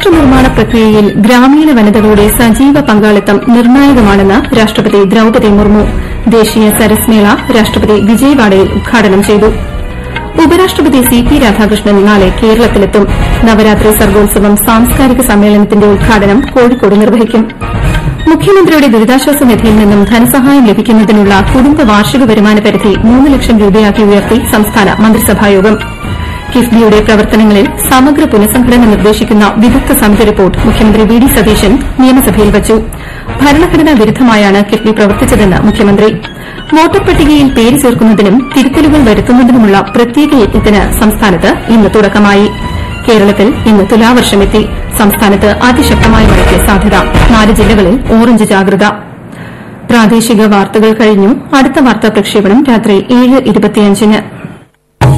രാഷ്ട്രനിർമ്മാണ പ്രക്രിയയിൽ ഗ്രാമീണ വനിതകളുടെ സജീവ പങ്കാളിത്തം നിർണായകമാണെന്ന് രാഷ്ട്രപതി ദ്രൌപദി മുർമു ദേശീയ സരസ് മേള രാഷ്ട്രപതി വിജയവാഡയിൽ ഉദ്ഘാടനം ചെയ്തു ഉപരാഷ്ട്രപതി സി പി രാധാകൃഷ്ണൻ നാളെ കേരളത്തിലെത്തും നവരാത്രി സർഗോത്സവം സാംസ്കാരിക സമ്മേളനത്തിന്റെ ഉദ്ഘാടനം കോഴിക്കോട് നിർവഹിക്കും മുഖ്യമന്ത്രിയുടെ ദുരിതാശ്വാസ നിധിയിൽ നിന്നും ധനസഹായം ലഭിക്കുന്നതിനുള്ള കുടുംബ വാർഷിക വരുമാന പരിധി മൂന്ന് ലക്ഷം രൂപയാക്കി ഉയർത്തി സംസ്ഥാന മന്ത്രിസഭായോഗം കിഫ്ബിയുടെ പ്രവർത്തനങ്ങളിൽ സമഗ്ര പുനഃസംഘടന നിർദ്ദേശിക്കുന്ന വിദഗ്ധ സമിതി റിപ്പോർട്ട് മുഖ്യമന്ത്രി വി ഡി സതീശൻ നിയമസഭയിൽ വച്ചു ഭരണഘടനാ വിരുദ്ധമായാണ് കിഫ്ബി പ്രവർത്തിച്ചതെന്ന് മുഖ്യമന്ത്രി വോട്ടർ പട്ടികയിൽ പേര് ചേർക്കുന്നതിനും തിരുത്തലുകൾ വരുത്തുന്നതിനുമുള്ള പ്രത്യേക യജ്ഞത്തിന് സംസ്ഥാനത്ത് ഇന്ന് തുടക്കമായി കേരളത്തിൽ ഇന്ന് തുലാവർഷമെത്തി സംസ്ഥാനത്ത് അതിശക്തമായ മഴയ്ക്ക് സാധ്യത നാല് ജില്ലകളിൽ ഓറഞ്ച് ജാഗ്രത പ്രാദേശിക വാർത്തകൾ കഴിഞ്ഞു അടുത്ത വാർത്താ പ്രക്ഷേപണം രാത്രി ഏഴ് ഇരുപത്തിയഞ്ചിന്